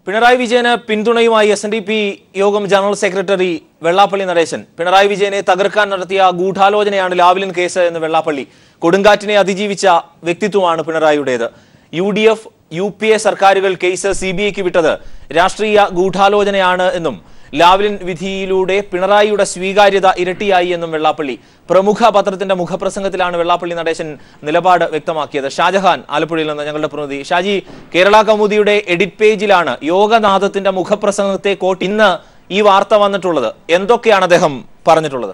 പിണറായി വിജയന് പിന്തുണയുമായി S N D P Yogam general secretary Vellappally Natesan Pinarayi വിജയനെ തകർക്കാൻ നടത്തിയ ഗൂഢാലോചനയാണ് ലാവ്ലിൻ കേസ് എന്ന് വെള്ളാപ്പള്ളി കൊടുങ്കാറ്റിനെ അതിജീവിച്ച വ്യക്തിത്വമാണ് പിണറായിയുടേത് U D F U P A സർക്കാരുകൾ കേസ് സി ബി ഐക്ക് വിട്ടത് രാഷ്ട്രീയ ഗൂഢാലോചനയാണ് എന്നും ലാവ്ലിൻ വിധിയിലൂടെ പിണറായിയുടെ സ്വീകാര്യത ഇരട്ടിയായി എന്നും വെള്ളാപ്പള്ളി പ്രമുഖ പത്രത്തിന്റെ മുഖപ്രസംഗത്തിലാണ് വെള്ളാപ്പള്ളി നടേശൻ നിലപാട് വ്യക്തമാക്കിയത് ഷാജഹാൻ ആലപ്പുഴയിൽ നിന്ന് ഞങ്ങളുടെ പ്രതിനിധി ഷാജി കേരള കൗമുദിയുടെ എഡിറ്റ് പേജിലാണ് യോഗനാഥത്തിന്റെ മുഖപ്രസംഗത്തെ കോട്ട് ഇന്ന് ഈ വാർത്ത വന്നിട്ടുള്ളത് എന്തൊക്കെയാണ് അദ്ദേഹം പറഞ്ഞിട്ടുള്ളത്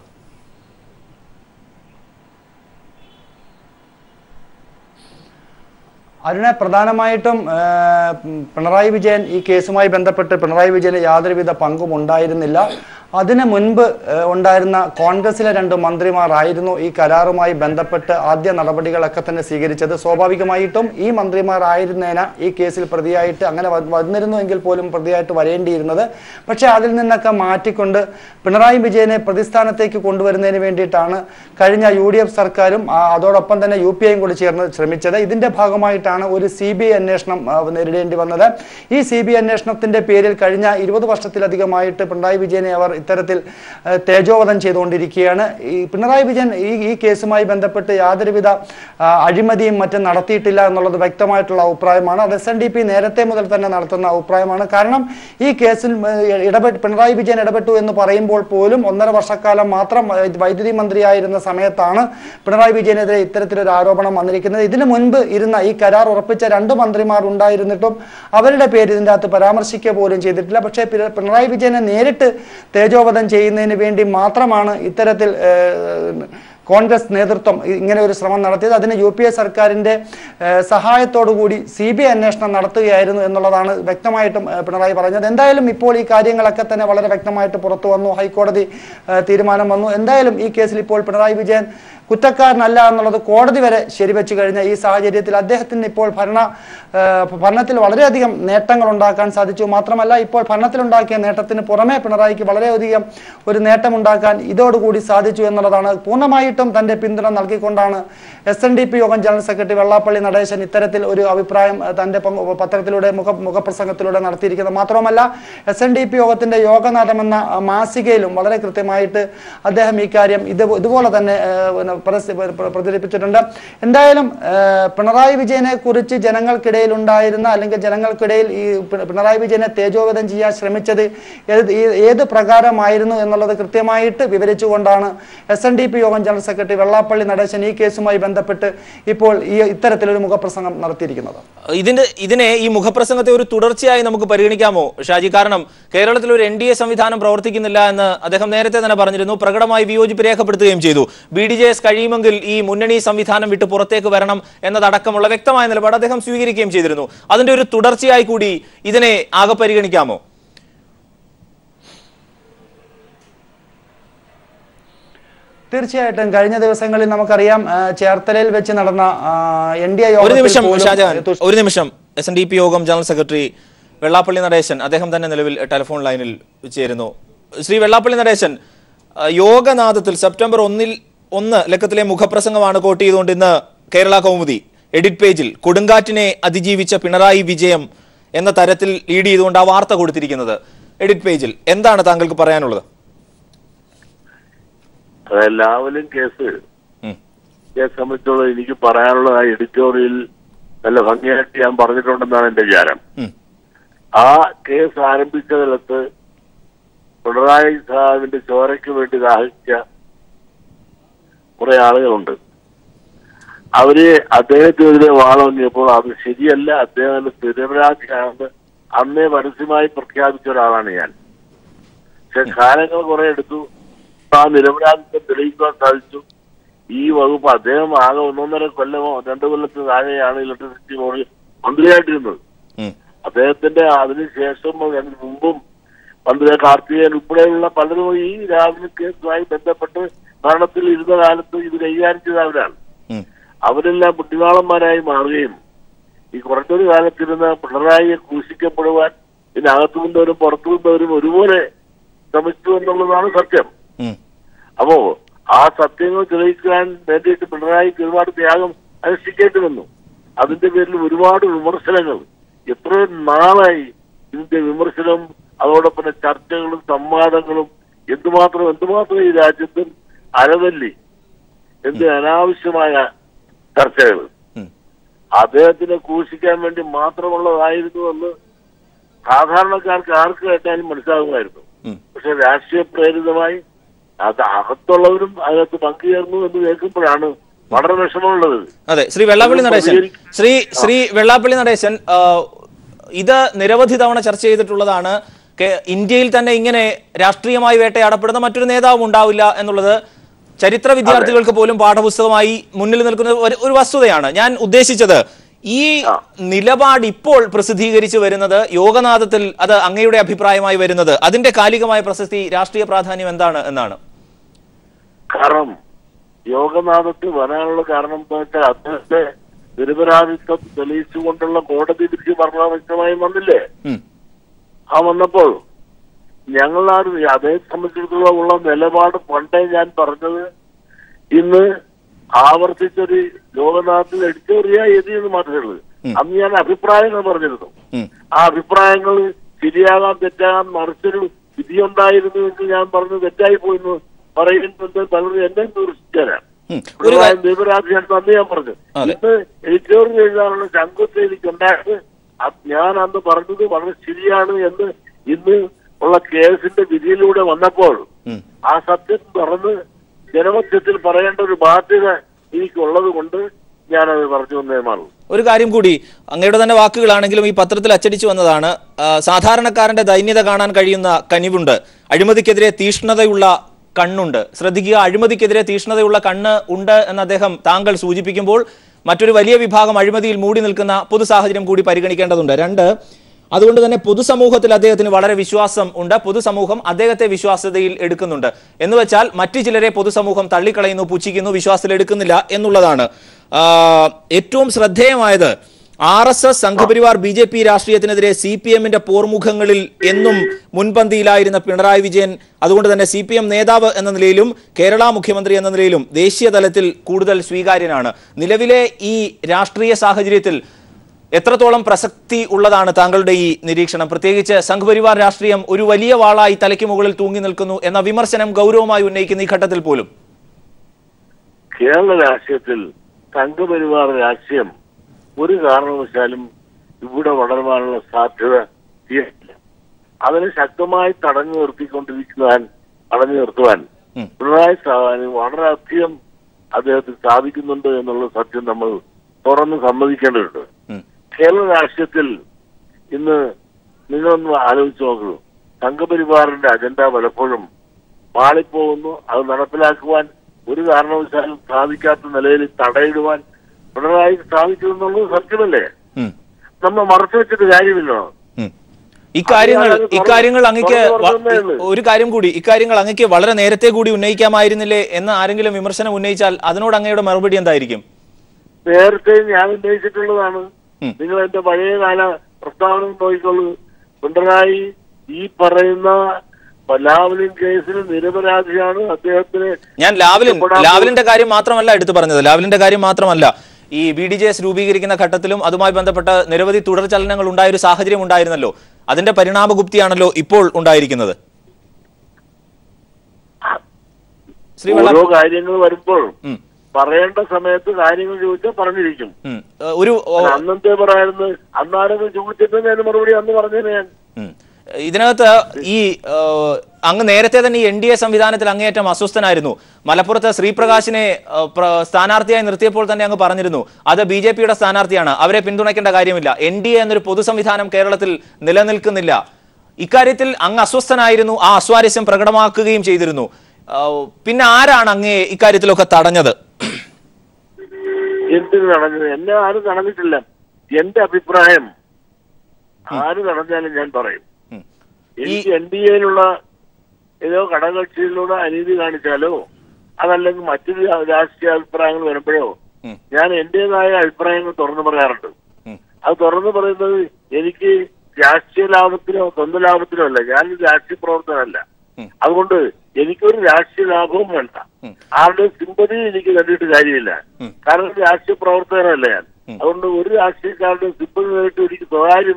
അരുണെ പ്രധാനമായിട്ടും ആ, പിണറായി വിജയൻ ഈ കേസുമായി ബന്ധപ്പെട്ട് പിണറായി വിജയന് യാതൊരുവിധ പങ്കും ഉണ്ടായിരുന്നില്ല അതിനു മുൻപ് ആ, ഉണ്ടായിരുന്ന കോൺഗ്രസിലെ രണ്ട് മന്ത്രിമാരായിരുന്നു ഈ കരാറുമായി ബന്ധപ്പെട്ട് ആദ്യ നടപടികളൊക്കെ തന്നെ സ്വീകരിച്ചത് സ്വാഭാവികമായിട്ടും ഈ മന്ത്രിമാർ ആയിരുന്നേന ഈ കേസിൽ പ്രതിയായിട്ട് അങ്ങനെ വ- വന്നിരുന്നു എങ്കിൽ പോലും പ്രതിയായിട്ട് വരേണ്ടിയിരുന്നത് പക്ഷേ അതിൽ നിന്നൊക്കെ മാറ്റിക്കൊണ്ട് പിണറായി വിജയനെ പ്രതിസ്ഥാനത്തേക്ക് കൊണ്ടുവരുന്നതിന് വേണ്ടിയിട്ടാണ് കഴിഞ്ഞ യു ഡി എഫ് സർക്കാരും ആ, അതോടൊപ്പം തന്നെ യു പി ഐയും കൂടി ചേർന്ന് ശ്രമിച്ചത് ഇതിന്റെ ഭാഗമായിട്ടാണ് ഒരു സി ബി ഐ അന്വേഷണം ആ, നേരിടേണ്ടി വന്നത് ഈ സി ബി ഐ അന്വേഷണത്തിന്റെ പേരിൽ കഴിഞ്ഞ ഇരുപത് വർഷത്തിലധികമായിട്ട് പിണറായി വിജയനെ അവർ ഇത്തരത്തിൽ ആ, തേജോവധം ചെയ്തുകൊണ്ടിരിക്കുകയാണ് ഈ പിണറായി വിജയൻ ഈ ഈ കേസുമായി ബന്ധപ്പെട്ട് യാതൊരുവിധ ആ, അഴിമതിയും മറ്റും നടത്തിയിട്ടില്ല എന്നുള്ളത് വ്യക്തമായിട്ടുള്ള അഭിപ്രായമാണ് അത് എസ് എൻ ഡി പി നേരത്തെ മുതൽ തന്നെ നടത്തുന്ന അഭിപ്രായമാണ് കാരണം ഈ കേസിൽ ഏഹ്, ഇടപെട്ട് പിണറായി വിജയൻ ഇടപെട്ടു എന്ന് പറയുമ്പോൾ പോലും ഒന്നര വർഷക്കാലം മാത്രം വൈ- വൈദ്യുതി മന്ത്രിയായിരുന്ന സമയത്താണ് പിണറായി വിജയനെതിരെ ഇത്തരത്തിലൊരു ആരോപണം വന്നിരിക്കുന്നത് ഇതിനു മുൻപ് ഇരുന്ന ഈ കരാർ ഉറപ്പിച്ച രണ്ട് മന്ത്രിമാർ ഉണ്ടായിരുന്നിട്ടും അവരുടെ പേര് ഇതിൻ്റെ അകത്ത് പരാമർശിക്കുക പോലും ചെയ്തിട്ടില്ല പക്ഷേ പിണ- പിണറായി വിജയനെ നേരിട്ട് തേജോവധം ചെയ്യുന്നതിന് വേണ്ടി മാത്രമാണ് ഇത്തരത്തിൽ ഏഹ്, കോൺഗ്രസ് നേതൃത്വം ഇങ്ങനെ ഒരു ശ്രമം നടത്തിയത് അതിന് യു പി എ സർക്കാരിന്റെ ഏഹ്, സഹായത്തോടുകൂടി സി ബി ഐ അന്വേഷണം നടത്തുകയായിരുന്നു എന്നുള്ളതാണ് വ്യക്തമായിട്ടും ഏഹ്, പിണറായി പറഞ്ഞത് എന്തായാലും ഇപ്പോൾ ഈ കാര്യങ്ങളൊക്കെ തന്നെ വളരെ വ്യക്തമായിട്ട് പുറത്തു വന്നു ഹൈക്കോടതി ഏഹ്, തീരുമാനം വന്നു എന്തായാലും ഈ കേസിൽ ഇപ്പോൾ പിണറായി വിജയൻ കുറ്റക്കാരനല്ല എന്നുള്ളത് കോടതി വരെ ശരിവെച്ചു കഴിഞ്ഞ ഈ സാഹചര്യത്തിൽ അദ്ദേഹത്തിന് ഇപ്പോൾ ഭരണ ഏഹ്, ഭരണത്തിൽ വളരെയധികം നേട്ടങ്ങൾ ഉണ്ടാക്കാൻ സാധിച്ചു മാത്രമല്ല ഇപ്പോൾ ഭരണത്തിലുണ്ടാക്കിയ നേട്ടത്തിന് പുറമെ പിണറായിക്ക് വളരെയധികം ഒരു നേട്ടമുണ്ടാക്കാൻ ഇതോടുകൂടി സാധിച്ചു എന്നുള്ളതാണ് പൂർണ്ണമായിട്ടും തന്റെ പിന്തുണ നൽകിക്കൊണ്ടാണ് S N D P Yogam general secretary Vellappally Natesan ഇത്തരത്തിൽ ഒരു അഭിപ്രായം ഏഹ്, തന്റെ പങ്ക് പത്രത്തിലൂടെ മുഖ മുഖപ്രസംഗത്തിലൂടെ നടത്തിയിരിക്കുന്നത് മാത്രമല്ല എസ് എൻ ഡി പി യോഗത്തിന്റെ യോഗനാഥം എന്ന ആ, മാസികയിലും വളരെ കൃത്യമായിട്ട് അദ്ദേഹം ഈ കാര്യം ഇത് ഇതുപോലെ തന്നെ ഏഹ്, പിന്നെ പ്രസ്- പ്ര- പ്രചരിപ്പിച്ചിട്ടുണ്ട് എന്തായാലും ഏഹ്, പിണറായി വിജയനെ കുറിച്ച് ജനങ്ങൾക്കിടയിൽ ഉണ്ടായിരുന്ന അല്ലെങ്കിൽ ജനങ്ങൾക്കിടയിൽ ഈ പി- പിണറായി വിജയനെ തേജോവധം ചെയ്യാൻ ശ്രമിച്ചത് ഏത് ഈ- ഏത് പ്രകാരമായിരുന്നു എന്നുള്ളത് കൃത്യമായിട്ട് വിവരിച്ചുകൊണ്ടാണ് S N D P Yogam general secretary Vellappally Natesan ഈ കേസുമായി ബന്ധപ്പെട്ട് ഇപ്പോൾ ഈ ഇത്തരത്തിലൊരു മുഖപ്രസംഗം നടത്തിയിരിക്കുന്നത് ഇതിന്റെ ഇതിനെ ഈ മുഖപ്രസംഗത്തെ ഒരു തുടർച്ചയായി നമുക്ക് പരിഗണിക്കാമോ ഷാജി കാരണം കേരളത്തിൽ ഒരു എൻ ഡി എ സംവിധാനം പ്രവർത്തിക്കുന്നില്ല എന്ന് അദ്ദേഹം നേരത്തെ തന്നെ പറഞ്ഞിരുന്നു പ്രകടമായി വിയോജിപ്പ് രേഖപ്പെടുത്തുകയും ചെയ്തു ബി ഡി ജെ എസ് കഴിയുമെങ്കിൽ ഈ മുന്നണി സംവിധാനം വിട്ട് പുറത്തേക്ക് വരണം എന്നതടക്കമുള്ള വ്യക്തമായ നിലപാട് അദ്ദേഹം സ്വീകരിക്കുകയും ചെയ്തിരുന്നു അതിന്റെ ഒരു തുടർച്ചയായി കൂടി ഇതിനെ ആകെ പരിഗണിക്കാമോ തീർച്ചയായിട്ടും കഴിഞ്ഞ ദിവസങ്ങളിൽ നമുക്കറിയാം ആ, ചേർത്തലയിൽ വെച്ച് നടന്ന എൻ ഡി എ ഒരു നിമിഷം ഷാജഹാൻ ഒരു നിമിഷം S N D P Yogam general secretary Vellappally Natesan അദ്ദേഹം തന്നെ നിലവിൽ ടെലിഫോൺ ലൈനിൽ ചേരുന്നു ശ്രീ വെള്ളാപ്പള്ളി നടേശൻ ആ, യോഗനാഥത്തിൽ സെപ്റ്റംബർ ഒന്നിൽ ഒന്ന് ലക്കത്തിലെ മുഖപ്രസംഗമാണ് കോട്ട് ചെയ്തുകൊണ്ട് ഇന്ന് കേരള കൗമുദി എഡിറ്റ് പേജിൽ കൊടുങ്കാറ്റിനെ അതിജീവിച്ച പിണറായി വിജയം എന്ന തരത്തിൽ ലീഡ് ചെയ്തുകൊണ്ട് ആ വാർത്ത കൊടുത്തിരിക്കുന്നത് എഡിറ്റ് പേജിൽ എന്താണ് താങ്കൾക്ക് പറയാനുള്ളത് ലാവലും കേസ് ഉം. കേസ് സംബന്ധിച്ചുള്ള എനിക്ക് പറയാനുള്ള ആ എഡിറ്റോറിയൽ നല്ല ഭംഗിയായിട്ട് ഞാൻ പറഞ്ഞിട്ടുണ്ടെന്നാണ് എന്റെ വിചാരം ഉം. ആ കേസ് ആരംഭിച്ചതിലത്ത് പിണറായി സാഹിബിന്റെ ചോരയ്ക്ക് വേണ്ടി ദാഹിച്ച കുറെ ആളുകളുണ്ട് അവര് അദ്ദേഹത്തിനെതിരെ വാളൊങ്ങിയപ്പോൾ അത് ശരിയല്ല അദ്ദേഹം നിരപരാധിയാണെന്ന് അന്നേ പരസ്യമായി പ്രഖ്യാപിച്ച ഒരാളാണ് ഞാൻ പക്ഷെ കാലങ്ങൾ കുറെ എടുത്തു ആ നിരപരാധിത്വം തെളിയിക്കാൻ സാധിച്ചു ഈ വകുപ്പ് അദ്ദേഹം ആകെ ഒന്നൊന്നര കൊല്ലമോ രണ്ടു കൊല്ലത്തിന് താഴെയാണ് ഇലക്ട്രിസിറ്റി ബോർഡ് മന്ത്രിയായിട്ടിരുന്നത് ഉം. അദ്ദേഹത്തിന്റെ അതിനുശേഷം അതിന് മുമ്പും മന്ത്രി കാർത്തികേയൻ ഉൾപ്പെടെയുള്ള പലരും ഈ രാവിലെ കേസുമായി ബന്ധപ്പെട്ട് ഭരണത്തിൽ ഇരുന്ന കാലത്ത് ഇത് കൈകാര്യം ചെയ്തവരാണ് ഉം. അവരെല്ലാം ബുദ്ധിമാളന്മാരായി മാറുകയും ഈ കുറഞ്ഞൊരു കാലത്തിരുന്ന് പിണറായിയെ ക്രൂശിക്കപ്പെടുവാൻ ഇതിനകത്തു നിന്നവരും പുറത്തു നിന്നവരും ഒരുപോലെ ശ്രമിച്ചു എന്നുള്ളതാണ് സത്യം ഉം. അപ്പോ ആ സത്യങ്ങൾ തെളിയിക്കാൻ വേണ്ടിയിട്ട് പിണറായിക്ക് ഒരുപാട് ത്യാഗം അനുഷ്ഠിക്കേണ്ടി വന്നു അതിന്റെ പേരിൽ ഒരുപാട് വിമർശനങ്ങൾ എത്രയോ നാളായി ഇതിന്റെ വിമർശനവും അതോടൊപ്പം തന്നെ ചർച്ചകളും സംവാദങ്ങളും എന്തുമാത്രം എന്തുമാത്രം ഈ രാജ്യത്തും അരവല്ലി എന്ത് അനാവശ്യമായ ചർച്ചകൾ ഉം. അദ്ദേഹത്തിനെ ക്രൂശിക്കാൻ വേണ്ടി മാത്രമുള്ളതായിരുന്നു എന്ന് സാധാരണക്കാർക്ക് ആർക്ക് കേട്ടാലും മനസ്സിലാകുമായിരുന്നു ഉം. പക്ഷെ രാഷ്ട്രീയ പ്രേരിതമായി അത് അകത്തുള്ളവരും അതിനകത്ത് പങ്കുചേർന്നു എന്ന് കേൾക്കുമ്പോഴാണ് വളരെ വിഷമമുള്ളത് അതെ ശ്രീ വെള്ളാപ്പള്ളി നടേശൻ ശ്രീ ശ്രീ വെള്ളാപ്പള്ളി നടേശൻ ആ, ഇത് നിരവധി തവണ ചർച്ച ചെയ്തിട്ടുള്ളതാണ് കേ- ഇന്ത്യയിൽ തന്നെ ഇങ്ങനെ രാഷ്ട്രീയമായി വേട്ടയാടപ്പെടുന്ന മറ്റൊരു നേതാവും ഉണ്ടാവില്ല എന്നുള്ളത് ചരിത്ര വിദ്യാർത്ഥികൾക്ക് പോലും പാഠപുസ്തകമായി മുന്നിൽ നിൽക്കുന്ന ഒരു- ഒരു വസ്തുതയാണ് ഞാൻ ഉദ്ദേശിച്ചത് ഈ നിലപാട് ഇപ്പോൾ പ്രസിദ്ധീകരിച്ചു വരുന്നത് യോഗനാഥത്തിൽ അത് അങ്ങയുടെ അഭിപ്രായമായി വരുന്നത് അതിന്റെ കാലികമായ പ്രസക്തി രാഷ്ട്രീയ പ്രാധാന്യം എന്താണ് എന്നാണ് കാരണം യോഗനാഥത്തിൽ വരാനുള്ള കാരണം എന്താ വെച്ചാൽ അദ്ദേഹത്തെ നിരപരാധിത്വം തെളിയിച്ചുകൊണ്ടുള്ള കോടതി വിധി പറഞ്ഞ വ്യക്തമായി വന്നില്ലേ ഉം. ആ വന്നപ്പോൾ ഞങ്ങളാണ് അതേ സംബന്ധിച്ചിടത്തോളം ഉള്ള നിലപാട് പണ്ടേ ഞാൻ പറഞ്ഞത് ഇന്ന് ആവർത്തിച്ചൊരു ലോകനാഥത്തിൽ എഡിറ്റോറിയ എതി എന്ന് മാത്രമേ ഉള്ളൂ അന്ന് ഞാൻ അഭിപ്രായങ്ങൾ പറഞ്ഞിരുന്നു ഉം. ആ അഭിപ്രായങ്ങൾ ശരിയാകാൻ തെറ്റാകാൻ മറിച്ചൊരു വിധിയുണ്ടായിരുന്നു എന്ന് ഞാൻ പറഞ്ഞു തെറ്റായി പോയെന്ന് പറയുന്നത് പലരും എന്നെ വിമർശിച്ചാലാണ് ഉം. ഒരു കാര്യം- നിരപരാധിയാണ് തന്നെ ഞാൻ പറഞ്ഞു അതെ. ഇന്ന് എഡിറ്റോറിയൽ എഴുതാനുള്ള ചങ്കുത്ത് എനിക്കുണ്ടായത് അത് ഞാൻ അന്ന് പറഞ്ഞത് വളരെ ശരിയാണ് എന്ന് ഇന്ന് ഉള്ള കേസിന്റെ വിധിയിലൂടെ വന്നപ്പോൾ ഉം. ആ സത്യം തുറന്ന് ജനമധ്യത്തിൽ പറയേണ്ട ഒരു ബാധ്യത എനിക്കുള്ളത് കൊണ്ട് ഞാനത് പറഞ്ഞു എന്നേ മാറും ഒരു കാര്യം കൂടി അങ്ങയുടെ തന്നെ വാക്കുകളാണെങ്കിലും ഈ പത്രത്തിൽ അച്ചടിച്ചു വന്നതാണ് ആ, സാധാരണക്കാരന്റെ ദൈന്യത കാണാൻ കഴിയുന്ന കനിവുണ്ട് അഴിമതിക്കെതിരെ തീഷ്ണതയുള്ള കണ്ണുണ്ട് ശ്രദ്ധിക്കുക അഴിമതിക്കെതിരെ തീഷ്ണതയുള്ള കണ്ണ് ഉണ്ട് എന്ന് അദ്ദേഹം താങ്കൾ സൂചിപ്പിക്കുമ്പോൾ മറ്റൊരു വലിയ വിഭാഗം അഴിമതിയിൽ മൂടി നിൽക്കുന്ന പൊതു സാഹചര്യം കൂടി പരിഗണിക്കേണ്ടതുണ്ട് രണ്ട് അതുകൊണ്ട് തന്നെ പൊതുസമൂഹത്തിൽ അദ്ദേഹത്തിന് വളരെ വിശ്വാസം ഉണ്ട് പൊതുസമൂഹം അദ്ദേഹത്തെ വിശ്വാസ്യതയിൽ എടുക്കുന്നുണ്ട് എന്ന് വെച്ചാൽ മറ്റു ചിലരെ പൊതുസമൂഹം തള്ളിക്കളയുന്നു പുച്ഛിക്കുന്നു വിശ്വാസത്തിൽ എടുക്കുന്നില്ല എന്നുള്ളതാണ് ആ, ഏറ്റവും ശ്രദ്ധേയമായത് R S S Sangh Parivar B J P രാഷ്ട്രീയത്തിനെതിരെ സി പി എമ്മിന്റെ പോർമുഖങ്ങളിൽ എന്നും മുൻപന്തിയിലായിരുന്ന പിണറായി വിജയൻ അതുകൊണ്ട് തന്നെ സി പി എം നേതാവ് എന്ന നിലയിലും കേരള മുഖ്യമന്ത്രി എന്ന നിലയിലും ദേശീയ തലത്തിൽ കൂടുതൽ സ്വീകാര്യനാണ് നിലവിലെ ഈ രാഷ്ട്രീയ സാഹചര്യത്തിൽ എത്രത്തോളം പ്രസക്തി ഉള്ളതാണ് താങ്കളുടെ ഈ നിരീക്ഷണം പ്രത്യേകിച്ച് സംഘപരിവാർ രാഷ്ട്രീയം ഒരു വലിയ വാളായി തലയ്ക്ക് മുകളിൽ തൂങ്ങി നിൽക്കുന്നു എന്ന വിമർശനം ഗൗരവമായി ഉന്നയിക്കുന്ന ഈ ഘട്ടത്തിൽ പോലും കേരള രാഷ്ട്രീയത്തിൽ സംഘപരിവാർ രാഷ്ട്രീയം ഒരു കാരണവശാലും ഇവിടെ വളരുവാനുള്ള സാധ്യത തീരില്ല അതിനെ ശക്തമായി തടഞ്ഞു നിർത്തിക്കൊണ്ടിരിക്കുവാൻ തടഞ്ഞു നിർത്തുവാൻ ഉം. പിണറായി സാധാരണ വളരെയധികം അദ്ദേഹത്തിന് സാധിക്കുന്നുണ്ട് എന്നുള്ള സത്യം നമ്മൾ തുറന്ന് സമ്മതിക്കേണ്ടതുണ്ട് ഉം. കേരള രാഷ്ട്രീയത്തിൽ ഇന്ന് നിങ്ങളൊന്ന് ആലോചിച്ച് നോക്കൂ സംഘപരിവാറിന്റെ അജണ്ട പലപ്പോഴും മാളിപ്പോകുന്നു അത് നടപ്പിലാക്കുവാൻ ഒരു കാരണവശാലും സാധിക്കാത്ത നിലയിൽ തടയിടുവാൻ പിണറായി സാധിക്കുമെന്നുള്ളത് സത്യമല്ലേ ഉം. നമ്മൾ മറച്ചു വെച്ചിട്ട് കാര്യമില്ലോ ഉം. ഇക്കാര്യങ്ങൾ അത് തുറന്ന് ഇക്കാര്യങ്ങൾ അങ്ങക്ക് തുറന്ന് വ- പറഞ്ഞതേ ഉള്ളൂ. ഒരു കാര്യം കൂടി ഇക്കാര്യങ്ങൾ അങ്ങക്ക് വളരെ നേരത്തെ കൂടി ഉന്നയിക്കാമായിരുന്നില്ലേ എന്ന് ആരെങ്കിലും വിമർശനം ഉന്നയിച്ചാൽ അതിനോട് അങ്ങയുടെ മറുപടി എന്തായിരിക്കും നേരത്തെ ഞാൻ ഉന്നയിച്ചിട്ടുള്ളതാണ് ഉം. നിങ്ങൾ എന്റെ പഴയകാല പ്രസ്താവന നോക്കിക്കോളൂ പിണറായി ഈ പറയുന്ന ലാവലിൻ കേസിൽ നിരപരാധിയാണ് അദ്ദേഹത്തിന് ഞാൻ ലാവലിൻ രക്ഷപ്പെടാൻ ലാവലിന്റെ കാര്യം മാത്രമല്ല എടുത്തു പറഞ്ഞത് ലാവലിന്റെ കാര്യം മാത്രമല്ല ഈ ബി ഡി ജെ എസ് രൂപീകരിക്കുന്ന ഘട്ടത്തിലും അതുമായി ബന്ധപ്പെട്ട നിരവധി തുടർചലനങ്ങൾ ഉണ്ടായ ഒരു സാഹചര്യം ഉണ്ടായിരുന്നല്ലോ അതിന്റെ പരിണാമഗുപ്തിയാണല്ലോ ഇപ്പോൾ ഉണ്ടായിരിക്കുന്നത് ശ്രീ വെള്ള ഓരോ കാര്യങ്ങൾ വരുമ്പോൾ ഉം, പറയേണ്ട സമയത്ത് കാര്യങ്ങൾ ചോദിച്ചാൽ പറഞ്ഞിരിക്കും ഉം. ഏഹ്, ഒരു ഓ, അന്നത്തെ പറയായിരുന്നു അന്നാരെങ്കിലും ചോദിച്ചിട്ട് ഞാൻ മറുപടി അന്ന് പറഞ്ഞേനെ ഞാൻ ഉം. ഇതിനകത്ത് ഈ ഏഹ്, അങ്ങ് നേരത്തെ തന്നെ ഈ എൻ ഡി എ സംവിധാനത്തിൽ അങ്ങേയറ്റം അസ്വസ്ഥനായിരുന്നു മലപ്പുറത്ത് ശ്രീപ്രകാശിനെ ഏഹ്, പ്ര- സ്ഥാനാർത്ഥിയായി നിർത്തിയപ്പോൾ തന്നെ അങ്ങ് പറഞ്ഞിരുന്നു അത് ബി ജെ പിയുടെ സ്ഥാനാർത്ഥിയാണ് അവരെ പിന്തുണയ്ക്കേണ്ട കാര്യമില്ല എൻ ഡി എ എന്നൊരു പൊതു സംവിധാനം കേരളത്തിൽ നിലനിൽക്കുന്നില്ല ഇക്കാര്യത്തിൽ അങ്ങ് അസ്വസ്ഥനായിരുന്നു ആ അസ്വാരസ്യം പ്രകടമാക്കുകയും ചെയ്തിരുന്നു ഏഹ്, പിന്നെ ആരാണ് അങ്ങേ ഇക്കാര്യത്തിലൊക്കെ തടഞ്ഞത് എന്തിന് തടഞ്ഞത് എന്നെ ആരും തടഞ്ഞിട്ടില്ല എന്റെ അഭിപ്രായം ആര് തടഞ്ഞാലും ഞാൻ പറയും ഉം. എനിക്ക് എൻ ഡി എയിലുള്ള ഏതോ ഘടകകക്ഷിയിലൂടെ അനീതി കാണിച്ചാലോ അതല്ലെങ്കിൽ മറ്റൊരു രാഷ്ട്രീയ അഭിപ്രായങ്ങൾ വരുമ്പോഴോ ഉം. ഞാൻ എന്റേതായ അഭിപ്രായങ്ങൾ തുറന്നു പറയാറുണ്ട് ഉം. അത് തുറന്നു പറയുന്നത് എനിക്ക് രാഷ്ട്രീയ ലാഭത്തിനോ സ്വന്തം ലാഭത്തിനോ അല്ല ഞാൻ രാഷ്ട്രീയ പ്രവർത്തനമല്ല ഉം. അതുകൊണ്ട് എനിക്കൊരു രാഷ്ട്രീയ ലാഭവും വേണ്ട ഉം. ആരുടെയും സിമ്പതി എനിക്ക് കണ്ടിട്ട് കാര്യമില്ല ഉം. കാരണം രാഷ്ട്രീയ പ്രവർത്തകനല്ല ഞാൻ ഉം. അതുകൊണ്ട് ഒരു രാഷ്ട്രീയക്കാരുടെയും സിമ്പതി നേരിട്ട് എനിക്ക് സ്വകാര്യമായി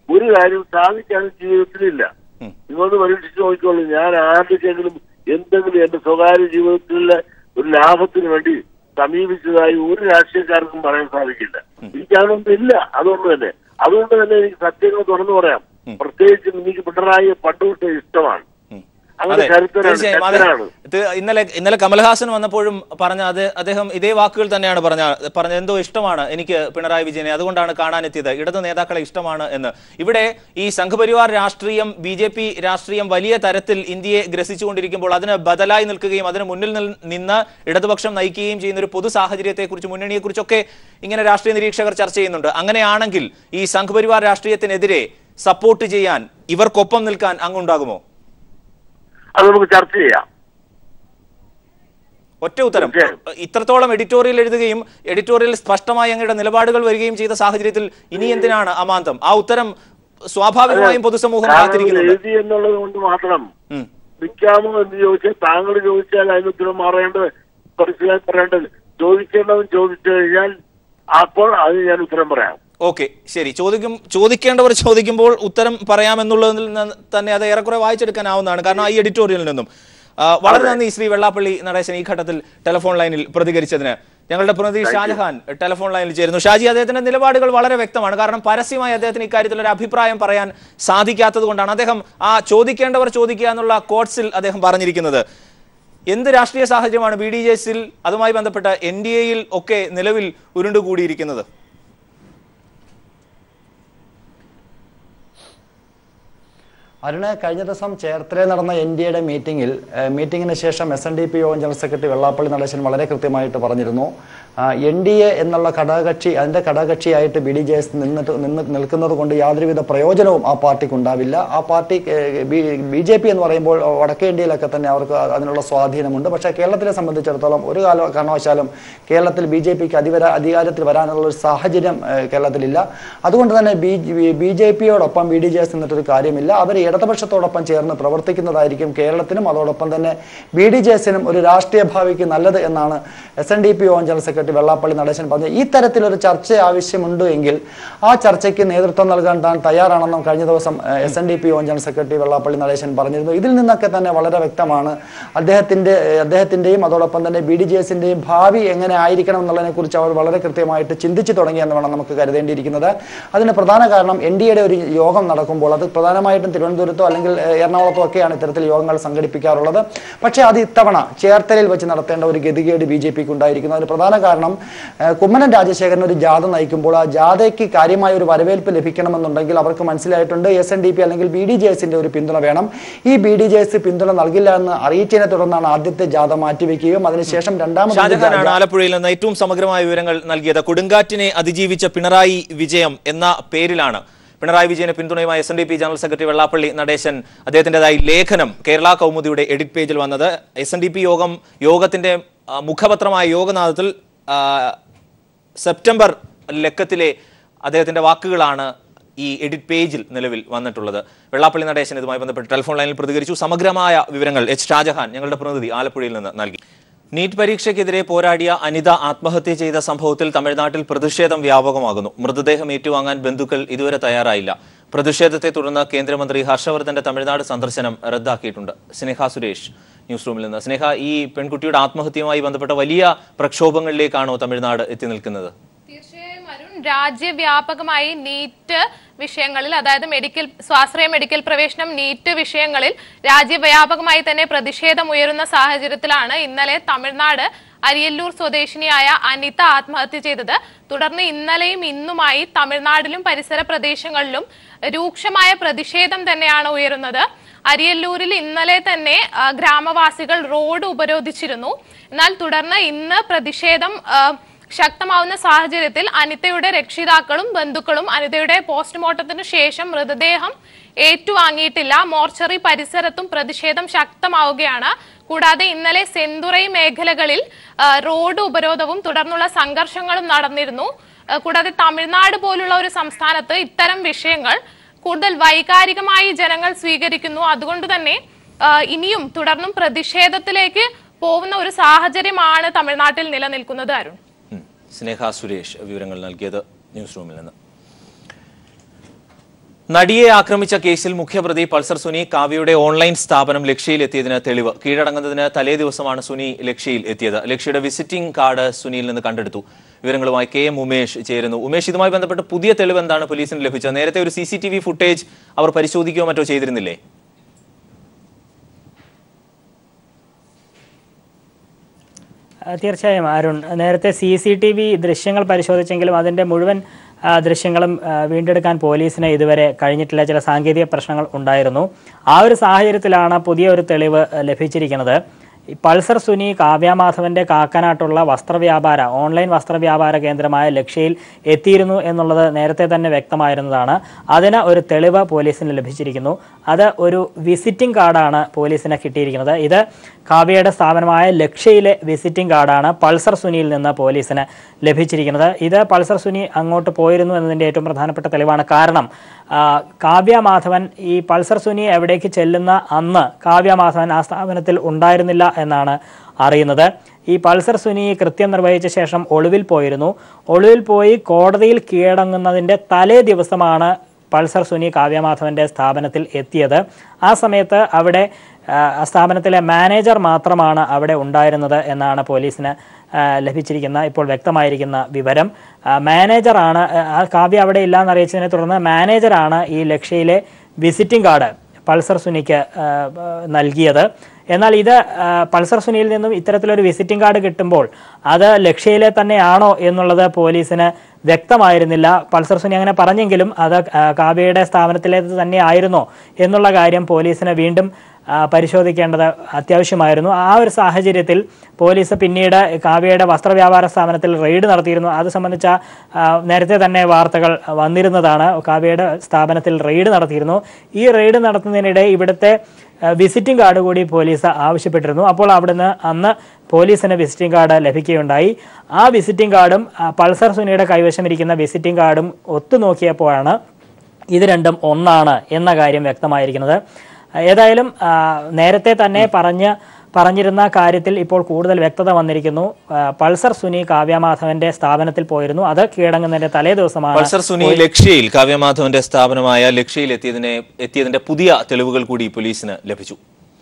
ഒരു കാര്യം സാധിക്കാൻ ജീവിതത്തിലില്ല ഉം. നിങ്ങളൊന്ന് പരീക്ഷിച്ച് നോക്കിക്കോളൂ ഞാൻ ആർക്കെങ്കിലും എന്തെങ്കിലും എന്റെ സ്വകാര്യ ജീവിതത്തിലെ ഒരു ലാഭത്തിന് വേണ്ടി സമീപിച്ചതായി ഒരു രാഷ്ട്രീയക്കാർക്കും പറയാൻ സാധിക്കില്ല എനിക്കതൊന്നും ഇല്ല അതുകൊണ്ട് തന്നെ അതുകൊണ്ട് തന്നെ എനിക്ക് സത്യങ്ങൾ തുറന്നു പറയാം പ്രത്യേകിച്ചും എനിക്ക് പിണറായിയെ പണ്ടുതൊട്ട് ഇഷ്ടമാണ് ഉം. അങ്ങനെ അതെ കരുത്തനാണ് തീർച്ചയായും അതെ ശക്തനാണ് ഇത് ഇന്നലെ ഇന്നലെ കമൽഹാസൻ വന്നപ്പോഴും പറഞ്ഞ അത് അദ്ദേഹം ഇതേ വാക്കുകൾ തന്നെയാണ് പറഞ്ഞ പറഞ്ഞത് എന്തോ ഇഷ്ടമാണ് എനിക്ക് പിണറായി വിജയനെ അതുകൊണ്ടാണ് കാണാനെത്തിയത് ഇടത് നേതാക്കളെ ഇഷ്ടമാണ് എന്ന് ഇവിടെ ഈ സംഘപരിവാർ രാഷ്ട്രീയം ബി ജെ പി രാഷ്ട്രീയം വലിയ തരത്തിൽ ഇന്ത്യയെ ഗ്രസിച്ചുകൊണ്ടിരിക്കുമ്പോൾ അതിന് ബദലായി നിൽക്കുകയും അതിന് മുന്നിൽ നിൽ- നിന്ന് ഇടതുപക്ഷം നയിക്കുകയും ചെയ്യുന്ന ഒരു പൊതു സാഹചര്യത്തെക്കുറിച്ച് മുന്നണിയെക്കുറിച്ചൊക്കെ ഇങ്ങനെ രാഷ്ട്രീയ നിരീക്ഷകർ ചർച്ച ചെയ്യുന്നുണ്ട് അങ്ങനെയാണെങ്കിൽ ഈ സംഘപരിവാർ രാഷ്ട്രീയത്തിനെതിരെ സപ്പോർട്ട് ചെയ്യാൻ ഇവർക്കൊപ്പം നിൽക്കാൻ അങ്ങുണ്ടാകുമോ അത് നമുക്ക് ചർച്ച ചെയ്യാം ഒറ്റ ഉത്തരം തീർച്ചയായും. ഇത്രത്തോളം എഡിറ്റോറിയൽ എഴുതുകയും എഡിറ്റോറിയൽ സ്പഷ്ടമായി അങ്ങയുടെ നിലപാടുകൾ വരികയും ചെയ്ത സാഹചര്യത്തിൽ ഇനി എന്തിനാണ് അമാന്തം ആ ഉത്തരം സ്വാഭാവികമായും പൊതുസമൂഹം താങ്കൾ കാത്തിരിക്കുന്നുണ്ട് എഴുതി എന്നുള്ളത് കൊണ്ട് മാത്രം ഉം. നിൽക്കാമോ എന്ന് ചോദിച്ചാൽ താങ്കൾ ചോദിച്ചാൽ അതിന് ഉത്തരം മാറേണ്ടത് മനസ്സിലാക്കി പറയേണ്ടത് ചോദിക്കേണ്ടതും ചോദിച്ചു കഴിഞ്ഞാൽ അപ്പോൾ അത് ഞാൻ ഉത്തരം പറയാം ഓക്കെ ശരി ചോദിക്കും ചോദിക്കേണ്ടവർ ചോദിക്കുമ്പോൾ ഉത്തരം പറയാമെന്നുള്ളതിൽ നിന്ന് തന്നെ അത് ഏറെക്കുറെ വായിച്ചെടുക്കാനാവുന്നതാണ് കാരണം ഈ എഡിറ്റോറിയലിൽ നിന്നും ആ, വളരെ നന്ദി ശ്രീ വെള്ളാപ്പള്ളി നടേശൻ ഈ ഘട്ടത്തിൽ ടെലിഫോൺ ലൈനിൽ പ്രതികരിച്ചതിന് ഞങ്ങളുടെ പ്രതിനിധി ഷാജഹാൻ ടെലിഫോൺ ലൈനിൽ ചേരുന്നു ഷാജി അദ്ദേഹത്തിന്റെ നിലപാടുകൾ വളരെ വ്യക്തമാണ് കാരണം പരസ്യമായി അദ്ദേഹത്തിന് ഇക്കാര്യത്തിൽ ഒരു അഭിപ്രായം പറയാൻ സാധിക്കാത്തത് കൊണ്ടാണ് അദ്ദേഹം ആ ചോദിക്കേണ്ടവർ ചോദിക്കുക എന്നുള്ള കോട്സിൽ അദ്ദേഹം പറഞ്ഞിരിക്കുന്നത് എന്ത് രാഷ്ട്രീയ സാഹചര്യമാണ് ബി ഡി ജെ എസിൽ അതുമായി ബന്ധപ്പെട്ട എൻ ഡി എയിൽ ഒക്കെ നിലവിൽ ഉരുണ്ടുകൂടിയിരിക്കുന്നത് അരുണ് കഴിഞ്ഞ ദിവസം ചേർത്തലയിൽ നടന്ന എൻ ഡി എയുടെ മീറ്റിംഗിൽ ഏഹ്, മീറ്റിംഗിന് ശേഷം S N D P Yogam general secretary Vellappally Natesan വളരെ കൃത്യമായിട്ട് പറഞ്ഞിരുന്നു എൻ ഡി എ എന്നുള്ള ഘടകകക്ഷി അതിൻ്റെ ഘടകകക്ഷിയായിട്ട് ബി ഡി ജെ എസ് നിന്നിട്ട് നിന്ന് നിൽക്കുന്നത് കൊണ്ട് യാതൊരുവിധ പ്രയോജനവും ആ പാർട്ടിക്ക് ഉണ്ടാവില്ല ആ പാർട്ടി ബി ജെ പി എന്ന് പറയുമ്പോൾ വടക്കേ ഇന്ത്യയിലൊക്കെ തന്നെ അവർക്ക് അതിനുള്ള സ്വാധീനമുണ്ട് പക്ഷേ കേരളത്തിലെ സംബന്ധിച്ചിടത്തോളം ഒരു കാല കാരണവശാലും കേരളത്തിൽ ബി ജെ പിക്ക് അധിവര അധികാരത്തിൽ വരാനുള്ള ഒരു സാഹചര്യം ഏഹ്, കേരളത്തിലില്ല അതുകൊണ്ട് തന്നെ ബി ബി ജെ പിയോടൊപ്പം ബി ഡി ജെ എസ് നിന്നിട്ടൊരു കാര്യമില്ല അവർ ഇടതുപക്ഷത്തോടൊപ്പം ചേർന്ന് പ്രവർത്തിക്കുന്നതായിരിക്കും കേരളത്തിനും അതോടൊപ്പം തന്നെ ബി ഡി ജെ എസിനും ഒരു രാഷ്ട്രീയ ഭാവിക്ക് നല്ലത് എന്നാണ് S N D P Yogam general secretary Vellappally Natesan പറഞ്ഞത് ഈ തരത്തിലൊരു ചർച്ച ആവശ്യമുണ്ട് എങ്കിൽ ആ ചർച്ചയ്ക്ക് നേതൃത്വം നൽകാൻ താൻ തയ്യാറാണെന്നും കഴിഞ്ഞ ദിവസം S N D P Yogam general secretary Vellappally Natesan പറഞ്ഞിരുന്നു ഇതിൽ നിന്നൊക്കെ തന്നെ വളരെ വ്യക്തമാണ് അദ്ദേഹത്തിന്റെ അദ്ദേഹത്തിന്റെയും അതോടൊപ്പം തന്നെ ബി ഡി ജെ എസിന്റെയും ഭാവി എങ്ങനെ ആയിരിക്കണം എന്നുള്ളതിനെ കുറിച്ച് അവർ വളരെ കൃത്യമായിട്ട് ചിന്തിച്ചു തുടങ്ങിയെന്ന് വേണം നമുക്ക് കരുതേണ്ടിയിരിക്കുന്നത് അതിന് പ്രധാന കാരണം എൻ ഡി എയുടെ ഒരു യോഗം നടക്കുമ്പോൾ അത് പ്രധാനമായിട്ടും തിരുവനന്തപുരത്തോ അല്ലെങ്കിൽ ഏഹ്, എറണാകുളത്തോ ഒക്കെയാണ് ഇത്തരത്തിൽ യോഗങ്ങൾ സംഘടിപ്പിക്കാറുള്ളത് പക്ഷേ അത് ഇത്തവണ ചേർത്തലയിൽ വെച്ച് നടത്തേണ്ട ഒരു ഗതികേട് ബി ജെ പിക്ക് ഉണ്ടായിരിക്കുന്നു അതിന് പ്രധാന കാരണം ഏഹ്, കുമ്മനം രാജശേഖരൻ ഒരു ജാഥ നയിക്കുമ്പോൾ ആ ജാഥയ്ക്ക് കാര്യമായ ഒരു വരവേൽപ്പ് ലഭിക്കണമെന്നുണ്ടെങ്കിൽ അവർക്ക് മനസ്സിലായിട്ടുണ്ട് എസ് എൻ ഡി പി അല്ലെങ്കിൽ ബി ഡി ജെ എസിന്റെ ഒരു പിന്തുണ വേണം ഈ ബി ഡി ജെ എസ് പിന്തുണ നൽകില്ല എന്ന് അറിയിച്ചതിനെ തുടർന്നാണ് ആദ്യത്തെ ജാഥ മാറ്റിവെക്കുകയും അതിനുശേഷം രണ്ടാമത് ഷാജഹാനാണ് ആലപ്പുഴയിൽ നിന്ന് ഏറ്റവും സമഗ്രമായ വിവരങ്ങൾ നൽകിയത് കൊടുങ്കാറ്റിനെ അതിജീവിച്ച പിണറായി വിജയം എന്ന പേരിലാണ് പിണറായി വിജയന് പിന്തുണയുമായി S N D P general secretary Vellappally Natesan അദ്ദേഹത്തിൻ്റെതായി ലേഖനം കേരള കൗമുദിയുടെ എഡിറ്റ് പേജിൽ വന്നത് എസ് എൻ ഡി പി യോഗം യോഗത്തിന്റെ ആ, മുഖപത്രമായ യോഗനാഥത്തിൽ ആ, സെപ്റ്റംബർ ലക്കത്തിലെ അദ്ദേഹത്തിന്റെ വാക്കുകളാണ് ഈ എഡിറ്റ് പേജിൽ നിലവിൽ വന്നിട്ടുള്ളത് വെള്ളാപ്പള്ളി നടേശൻ ഇതുമായി ബന്ധപ്പെട്ട് ടെലിഫോൺ ലൈനിൽ പ്രതികരിച്ചു സമഗ്രമായ വിവരങ്ങൾ എച്ച് ഷാജഹാൻ ഞങ്ങളുടെ പ്രതിനിധി ആലപ്പുഴയിൽ നിന്ന് നൽകി നീറ്റ് പരീക്ഷയ്ക്കെതിരെ പോരാടിയ അനിത ആത്മഹത്യ ചെയ്ത സംഭവത്തിൽ തമിഴ്നാട്ടിൽ പ്രതിഷേധം വ്യാപകമാകുന്നു മൃതദേഹം ഏറ്റുവാങ്ങാൻ ബന്ധുക്കൾ ഇതുവരെ തയ്യാറായില്ല പ്രതിഷേധത്തെ തുടർന്ന് കേന്ദ്രമന്ത്രി ഹർഷവർദ്ധന്റെ തമിഴ്നാട് സന്ദർശനം റദ്ദാക്കിയിട്ടുണ്ട് സ്നേഹ സുരേഷ് ന്യൂസ് റൂമിൽ നിന്ന് സ്നേഹ ഈ പെൺകുട്ടിയുടെ ആത്മഹത്യയുമായി ബന്ധപ്പെട്ട വലിയ പ്രക്ഷോഭങ്ങളിലേക്കാണോ തമിഴ്നാട് എത്തി നിൽക്കുന്നത് തീർച്ചയായും അരുൺ രാജ്യവ്യാപകമായി നീറ്റ് വിഷയങ്ങളിൽ അതായത് മെഡിക്കൽ സ്വാശ്രയ മെഡിക്കൽ പ്രവേശനം നീറ്റ് വിഷയങ്ങളിൽ രാജ്യവ്യാപകമായി തന്നെ പ്രതിഷേധം ഉയരുന്ന സാഹചര്യത്തിലാണ് ഇന്നലെ തമിഴ്നാട് അരിയല്ലൂർ സ്വദേശിനിയായ അനിത ആത്മഹത്യ ചെയ്തത് തുടർന്ന് ഇന്നലെയും ഇന്നുമായി തമിഴ്നാട്ടിലും പരിസര പ്രദേശങ്ങളിലും രൂക്ഷമായ പ്രതിഷേധം തന്നെയാണ് ഉയരുന്നത് അരിയല്ലൂരിൽ ഇന്നലെ തന്നെ ആ, ഗ്രാമവാസികൾ റോഡ് ഉപരോധിച്ചിരുന്നു എന്നാൽ തുടർന്ന് ഇന്ന് പ്രതിഷേധം ആ, ശക്തമാവുന്ന സാഹചര്യത്തിൽ അനിതയുടെ രക്ഷിതാക്കളും ബന്ധുക്കളും അനിതയുടെ പോസ്റ്റ്മോർട്ടത്തിന് ശേഷം മൃതദേഹം ഏറ്റുവാങ്ങിയിട്ടില്ല മോർച്ചറി പരിസരത്തും പ്രതിഷേധം ശക്തമാവുകയാണ് കൂടാതെ ഇന്നലെ സെന്തുറൈ മേഖലകളിൽ ആ, റോഡ് ഉപരോധവും തുടർന്നുള്ള സംഘർഷങ്ങളും നടന്നിരുന്നു ആ, കൂടാതെ തമിഴ്നാട് പോലുള്ള ഒരു സംസ്ഥാനത്ത് ഇത്തരം വിഷയങ്ങൾ കൂടുതൽ വൈകാരികമായി ജനങ്ങൾ സ്വീകരിക്കുന്നു അതുകൊണ്ട് തന്നെ ആ, ഇനിയും തുടർന്നും പ്രതിഷേധത്തിലേക്ക് പോകുന്ന ഒരു സാഹചര്യമാണ് തമിഴ്നാട്ടിൽ നിലനിൽക്കുന്നത് അരുൺ ഉം. സ്നേഹ സുരേഷ് വിവരങ്ങൾ നൽകിയത് ന്യൂസ് റൂമിൽ നിന്ന് നടിയെ ആക്രമിച്ച കേസിൽ മുഖ്യപ്രതി പൾസർ സുനി കാവ്യയുടെ ഓൺലൈൻ സ്ഥാപനം ലക്ഷ്യയിലെത്തിയതിന് തെളിവ് കീഴടങ്ങുന്നതിന് തലേ ദിവസമാണ് സുനി ലക്ഷ്യയിൽ എത്തിയത് ലക്ഷ്യയുടെ വിസിറ്റിംഗ് കാർഡ് സുനിയിൽ നിന്ന് കണ്ടെടുത്തു വിവരങ്ങളുമായി കെ എം ഉമേഷ് ചേരുന്നു ഉമേഷ് ഇതുമായി ബന്ധപ്പെട്ട് പുതിയ തെളിവ് എന്താണ് പോലീസിന് ലഭിച്ചത് നേരത്തെ ഒരു C C T V footage അവർ പരിശോധിക്കുകയോ മറ്റോ ചെയ്തിരുന്നില്ലേ ആ, തീർച്ചയായും അരുൺ നേരത്തെ സി സി ടി വി ദൃശ്യങ്ങൾ പരിശോധിച്ചെങ്കിലും അതിൻ്റെ മുഴുവൻ ആ, ദൃശ്യങ്ങളും ആ, വീണ്ടെടുക്കാൻ പോലീസിന് ഇതുവരെ കഴിഞ്ഞിട്ടില്ല ചില സാങ്കേതിക പ്രശ്നങ്ങൾ ഉണ്ടായിരുന്നു ആ ഒരു സാഹചര്യത്തിലാണ് പുതിയ ഒരു തെളിവ് ആ, ലഭിച്ചിരിക്കുന്നത് ഈ പൾസർ സുനി കാവ്യമാധവന്റെ കാക്കനാട്ടുള്ള വസ്ത്രവ്യാപാര ഓൺലൈൻ വസ്ത്രവ്യാപാര കേന്ദ്രമായ ലക്ഷ്യയിൽ എത്തിയിരുന്നു എന്നുള്ളത് നേരത്തെ തന്നെ വ്യക്തമായിരുന്നതാണ് അതിന് ഒരു തെളിവ് പോലീസിന് ലഭിച്ചിരിക്കുന്നു അത് ഒരു വിസിറ്റിംഗ് കാർഡാണ് പോലീസിന് കിട്ടിയിരിക്കുന്നത് ഇത് കാവ്യയുടെ സ്ഥാപനമായ ലക്ഷ്യയിലെ വിസിറ്റിംഗ് കാർഡാണ് പൾസർ സുനിയിൽ നിന്ന് പോലീസിന് ലഭിച്ചിരിക്കുന്നത് ഇത് പൾസർ സുനി അങ്ങോട്ട് പോയിരുന്നു എന്നതിൻ്റെ ഏറ്റവും പ്രധാനപ്പെട്ട തെളിവാണ് കാരണം ആ, കാവ്യ മാധവൻ ഈ പൾസർ സുനി എവിടേക്ക് ചെല്ലുന്ന അന്ന് കാവ്യ മാധവൻ ആ സ്ഥാപനത്തിൽ ഉണ്ടായിരുന്നില്ല എന്നാണ് അറിയുന്നത് ഈ പൾസർ സുനി കൃത്യം നിർവഹിച്ച ശേഷം ഒളിവിൽ പോയിരുന്നു ഒളിവിൽ പോയി കോടതിയിൽ കീഴടങ്ങുന്നതിൻ്റെ തലേ ദിവസമാണ് പൾസർ സുനി കാവ്യമാധവന്റെ സ്ഥാപനത്തിൽ എത്തിയത് ആ സമയത്ത് അവിടെ ആ, ആ സ്ഥാപനത്തിലെ മാനേജർ മാത്രമാണ് അവിടെ ഉണ്ടായിരുന്നത് എന്നാണ് പോലീസിന് ആ, ലഭിച്ചിരിക്കുന്ന ഇപ്പോൾ വ്യക്തമായിരിക്കുന്ന വിവരം ആ, മാനേജറാണ് ആ കാവ്യ അവിടെ ഇല്ല എന്നറിയിച്ചതിനെ തുടർന്ന് മാനേജറാണ് ഈ ലക്ഷ്യയിലെ വിസിറ്റിംഗ് കാർഡ് പൾസർ സുനിക്ക് ആ, ആ, നൽകിയത് എന്നാൽ ഇത് ആ, പൾസർ സുനിയിൽ നിന്നും ഇത്തരത്തിലൊരു വിസിറ്റിംഗ് കാർഡ് കിട്ടുമ്പോൾ അത് ലക്ഷ്യയിലെ തന്നെയാണോ എന്നുള്ളത് പോലീസിന് വ്യക്തമായിരുന്നില്ല പൾസർ സുനി അങ്ങനെ പറഞ്ഞെങ്കിലും അത് ആ, കാവ്യയുടെ സ്ഥാപനത്തിലേത് തന്നെ ആയിരുന്നോ എന്നുള്ള കാര്യം പോലീസിന് വീണ്ടും ആ, പരിശോധിക്കേണ്ടത് അത്യാവശ്യമായിരുന്നു ആ ഒരു സാഹചര്യത്തിൽ പോലീസ് പിന്നീട് കാവ്യയുടെ വസ്ത്രവ്യാപാര സ്ഥാപനത്തിൽ റെയ്ഡ് നടത്തിയിരുന്നു അത് സംബന്ധിച്ച ആ, നേരത്തെ തന്നെ വാർത്തകൾ വന്നിരുന്നതാണ് കാവ്യയുടെ സ്ഥാപനത്തിൽ റെയ്ഡ് നടത്തിയിരുന്നു ഈ റെയ്ഡ് നടത്തുന്നതിനിടെ ഇവിടുത്തെ ആ, വിസിറ്റിംഗ് കാർഡ് കൂടി പോലീസ് ആവശ്യപ്പെട്ടിരുന്നു അപ്പോൾ അവിടുന്ന് അന്ന് പോലീസിന് വിസിറ്റിംഗ് കാർഡ് ലഭിക്കുകയുണ്ടായി ആ വിസിറ്റിംഗ് കാർഡും ആ, പൾസർ സുനിയുടെ കൈവശം ഇരിക്കുന്ന വിസിറ്റിംഗ് കാർഡും ഒത്തുനോക്കിയപ്പോഴാണ് ഇത് രണ്ടും ഒന്നാണ് എന്ന കാര്യം വ്യക്തമായിരിക്കുന്നത് ഏതായാലും ആ, നേരത്തെ തന്നെ പറഞ്ഞ് പറഞ്ഞിരുന്ന കാര്യത്തിൽ ഇപ്പോൾ കൂടുതൽ വ്യക്തത വന്നിരിക്കുന്നു ആ, പൾസർ സുനി കാവ്യമാധവന്റെ സ്ഥാപനത്തിൽ പോയിരുന്നു അത് കീഴടങ്ങുന്നതിന്റെ തലേ ദിവസമാണ് പൾസർ സുനി ലക്ഷ്യയിൽ കാവ്യമാധവന്റെ സ്ഥാപനമായ ലക്ഷ്യയിൽ എത്തിയതിനെ എത്തിയതിന്റെ പുതിയ തെളിവുകൾ കൂടി പോലീസിന് ലഭിച്ചു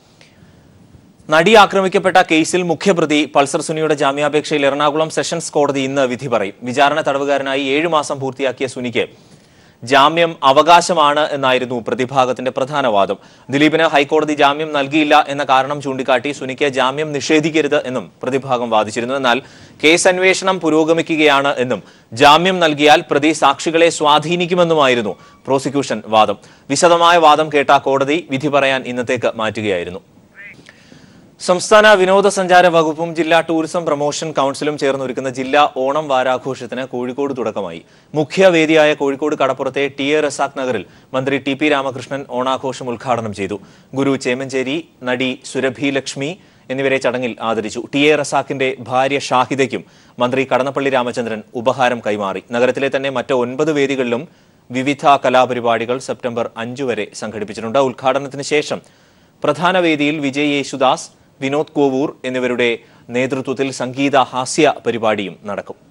നടി ആക്രമിക്കപ്പെട്ട കേസിൽ മുഖ്യപ്രതി പൾസർ സുനിയുടെ ജാമ്യാപേക്ഷയിൽ എറണാകുളം സെഷൻസ് കോടതി ഇന്ന് വിധി പറയും വിചാരണ തടവുകാരനായി ഏഴു മാസം പൂർത്തിയാക്കിയ സുനിക്ക് ജാമ്യം അവകാശമാണ് എന്നായിരുന്നു പ്രതിഭാഗത്തിന്റെ പ്രധാന വാദം ദിലീപിന് ഹൈക്കോടതി ജാമ്യം നൽകിയില്ല എന്ന കാരണം ചൂണ്ടിക്കാട്ടി സുനിക്ക് ജാമ്യം നിഷേധിക്കരുത് എന്നും പ്രതിഭാഗം വാദിച്ചിരുന്നു എന്നാൽ കേസ് അന്വേഷണം പുരോഗമിക്കുകയാണ് എന്നും ജാമ്യം നൽകിയാൽ പ്രതി സാക്ഷികളെ സ്വാധീനിക്കുമെന്നുമായിരുന്നു പ്രോസിക്യൂഷൻ വാദം വിശദമായ വാദം കേട്ട കോടതി വിധി പറയാൻ ഇന്നത്തേക്ക് മാറ്റുകയായിരുന്നു സംസ്ഥാന വിനോദസഞ്ചാര വകുപ്പും ജില്ലാ ടൂറിസം പ്രൊമോഷൻ കൌൺസിലും ചേർന്നൊരുക്കുന്ന ജില്ലാ ഓണം വാരാഘോഷത്തിന് കോഴിക്കോട് തുടക്കമായി മുഖ്യവേദിയായ കോഴിക്കോട് കടപ്പുറത്തെ ടി എ റസാഖ് നഗറിൽ മന്ത്രി ടി പി രാമകൃഷ്ണൻ ഓണാഘോഷം ഉദ്ഘാടനം ചെയ്തു ഗുരു ചേമഞ്ചേരി നടി സുരഭി ലക്ഷ്മി എന്നിവരെ ചടങ്ങിൽ ആദരിച്ചു ടി എ റസാഖിന്റെ ഭാര്യ ഷാഹിദയ്ക്കും മന്ത്രി കടന്നപ്പള്ളി രാമചന്ദ്രൻ ഉപഹാരം കൈമാറി നഗരത്തിലെ തന്നെ മറ്റ് ഒൻപത് വേദികളിലും വിവിധ കലാപരിപാടികൾ സെപ്റ്റംബർ അഞ്ചു വരെ സംഘടിപ്പിച്ചിട്ടുണ്ട് ഉദ്ഘാടനത്തിന് ശേഷം പ്രധാന വേദിയിൽ വിജയ് യേശുദാസ് വിനോദ് കോവൂർ എന്നിവരുടെ നേതൃത്വത്തിൽ സംഗീത ഹാസ്യ പരിപാടിയും നടക്കും